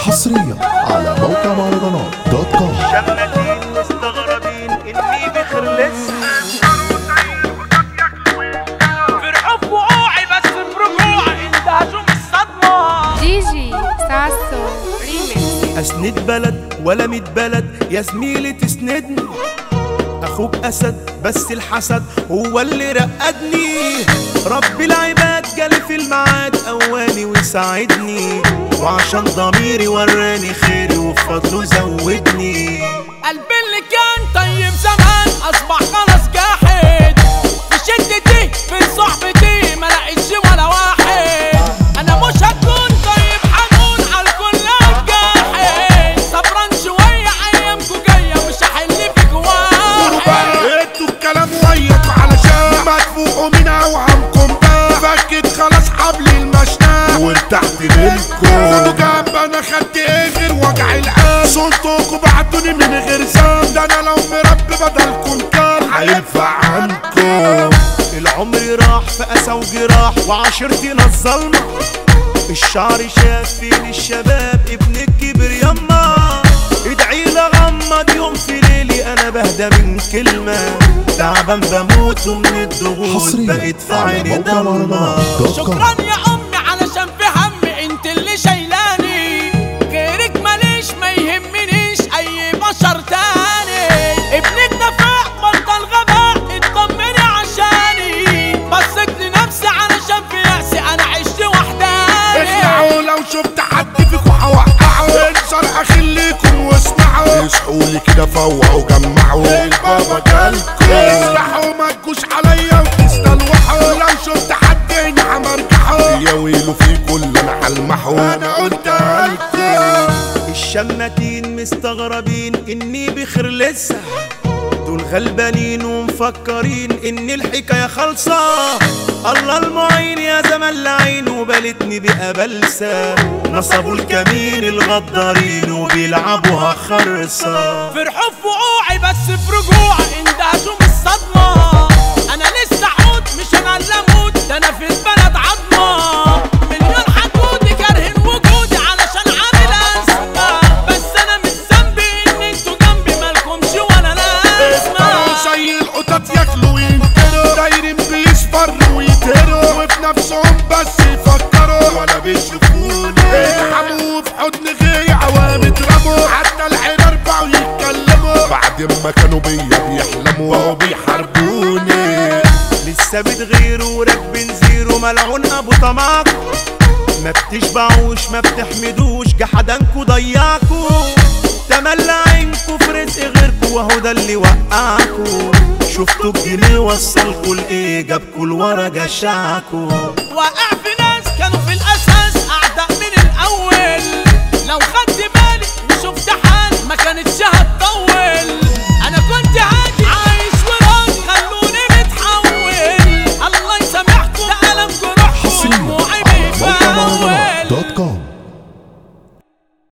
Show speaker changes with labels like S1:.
S1: حصريا على موقع مهرجانات دوت كوم
S2: شمتين مستغربين اني بخر لسه فرحوا بوقوعي بس برجوعي اندهشوا من الصدمة
S3: جيجي ساسو ريميكس
S2: اسند بلد ولا ميت بلد يا زميلي تسندني اخوك اسد بس الحسد هو اللي رقدني رب العباد جالي في الميعاد قواني وساعدني وعشان ضميري وراني خيري وفضله زودني
S4: قلبي اللي كان طيب زمان اصبح خلاص جاحد في شدتي في صحبتي ما لقيتش ولا واحد انا مش هكون طيب حنون على الكل جاحد صبران شويه ايامكو جايه مش هحل فيك واحد
S5: انتوا الكلام وياكوا علشان ما تفوقوا من اوهامكم ده فكت خلاص حبل المشنقة وارتحت منكم خدوا جنب انا خدت ايه غير وجع القلب صوتكوا بعتوني من غير ذنب ده انا لو مربي بدلكم كان هينفع عنكم
S2: العمر راح في أسى وجراح وعشرتنا الظلمة الشعر شاف فين الشباب ابن الكبر يما ادعي لغمض يوم في ليلي انا بهدى من كلمة تعبان بموت ومن الضغوط
S1: حصريا
S2: بقيت في
S1: على
S2: عيني
S1: موقع
S2: ضلمة
S1: مهرجانات دوت كوم
S4: شكرا يا امي علشان في همي انت اللي شايلاني غيرك ماليش ما يهمنيش اي بشر تاني ابنك نفاق بطل غباء اطمني عشاني بصيت لنفسي علشان في يأسي انا عشت وحداني
S5: اخلعوا لو شفت حد فيكم هوقعه انصر اخليكم واسمعوا اصحوا لي كده فوقوا جمعوا البابا جالكم افتحوا ما تجوش عليا وتستلوحوا لو شفت حد هنا همرجحه يا ويلو فيكم اللي انا هلمحه انا قلت لكم
S2: الشماتين مستغربين اني بخير لسه دول غلبانين ومفكرين ان الحكايه خالصه الله المعين يا زمن لعين وبالتني بقى بلسه نصبوا الكمين الغدارين وبيلعبوها خرصه
S4: فرحوا في وقوعي بس في رجوعي اندهشوا من الصدمة انا لسه عود مش انا اللي اموت ده انا في البلد عظمة مليون حدود كارهين وجودي علشان عامل ازمة بس انا مش ذنبي ان انتوا جنبي مالكمش ولا
S5: اسمعوا
S4: لازمة
S5: زي القطط ياكلوا وينكروا دايرين بيصفروا ويتهروا وفي نفسهم بس يفكروا ولا بيشوفوني يلحموا في حضن غيري عوام اترموا حتى الحمار بقوا يتكلموا بعد ما كانوا بيا بيحلموا وهو بيحاربوني
S2: لسه بتغيروا وراكبين زيرو ملعون ابو طماع ما بتشبعوش ما بتحمدوش جحدانكوا ضيعكوا تملى عينكوا في رزق غيركوا وهو ده اللي وقعكوا شفتوا الجنيه وصلكوا لايه جابكوا لورا جشعكوا
S4: واقع في